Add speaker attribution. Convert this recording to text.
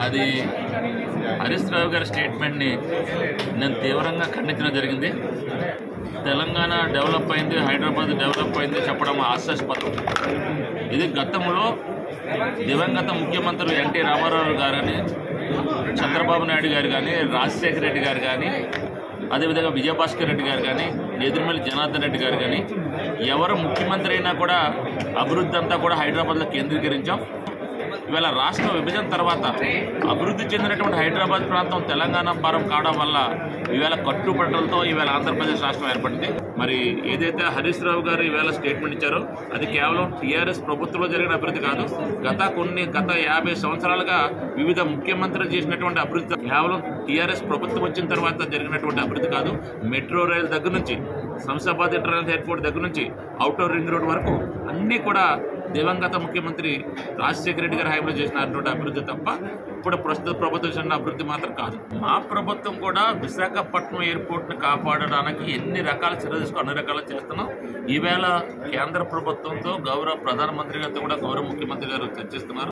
Speaker 1: అది హరీష్ రావు గారి స్టేట్మెంట్ని నేను తీవ్రంగా ఖండించడం జరిగింది తెలంగాణ డెవలప్ అయింది హైదరాబాద్ డెవలప్ అయింది చెప్పడం హాస్యాస్పదం ఇది గతంలో దివంగత ముఖ్యమంత్రులు ఎన్టీ రామారావు గారు కానీ చంద్రబాబు నాయుడు గారు కానీ రాజశేఖర రెడ్డి గారు కానీ అదేవిధంగా విజయభాస్కర్ రెడ్డి గారు కానీ ఎదురుమల్లి జనార్దన్ రెడ్డి గారు కానీ ఎవరు ముఖ్యమంత్రి అయినా కూడా అభివృద్ధి అంతా కూడా హైదరాబాద్లో కేంద్రీకరించాం ఇవాళ రాష్ట్ర విభజన తర్వాత అభివృద్ధి చెందినటువంటి హైదరాబాద్ ప్రాంతం తెలంగాణ భారం కావడం వల్ల ఈవేళ కట్టుబట్టలతో ఈవేళ ఆంధ్రప్రదేశ్ రాష్ట్రం ఏర్పడింది మరి ఏదైతే హరీష్ రావు గారు ఈవేళ స్టేట్మెంట్ ఇచ్చారో అది కేవలం టీఆర్ఎస్ ప్రభుత్వంలో జరిగిన అభివృద్ధి కాదు గత కొన్ని గత యాభై సంవత్సరాలుగా వివిధ ముఖ్యమంత్రులు చేసినటువంటి అభివృద్ధి కేవలం టీఆర్ఎస్ ప్రభుత్వం వచ్చిన తర్వాత జరిగినటువంటి అభివృద్ధి కాదు మెట్రో రైలు దగ్గర నుంచి శంషాబాద్ ఇంటర్నేషనల్ ఎయిర్పోర్ట్ దగ్గర నుంచి అవుటర్ రింగ్ రోడ్ వరకు అన్నీ కూడా దివంగత ముఖ్యమంత్రి రాజశేఖర రెడ్డి గారి హయాంలో చేసినటువంటి అభివృద్ధి తప్ప ఇప్పుడు ప్రస్తుత ప్రభుత్వం చేసిన అభివృద్ధి మాత్రం కాదు మా ప్రభుత్వం కూడా విశాఖపట్నం ఎయిర్పోర్ట్ని కాపాడడానికి ఎన్ని రకాల చర్యలు తీసుకో అన్ని రకాలు చేస్తున్నాం ఈవేళ కేంద్ర ప్రభుత్వంతో గౌరవ ప్రధానమంత్రి గారితో కూడా గౌరవ ముఖ్యమంత్రి గారు చర్చిస్తున్నారు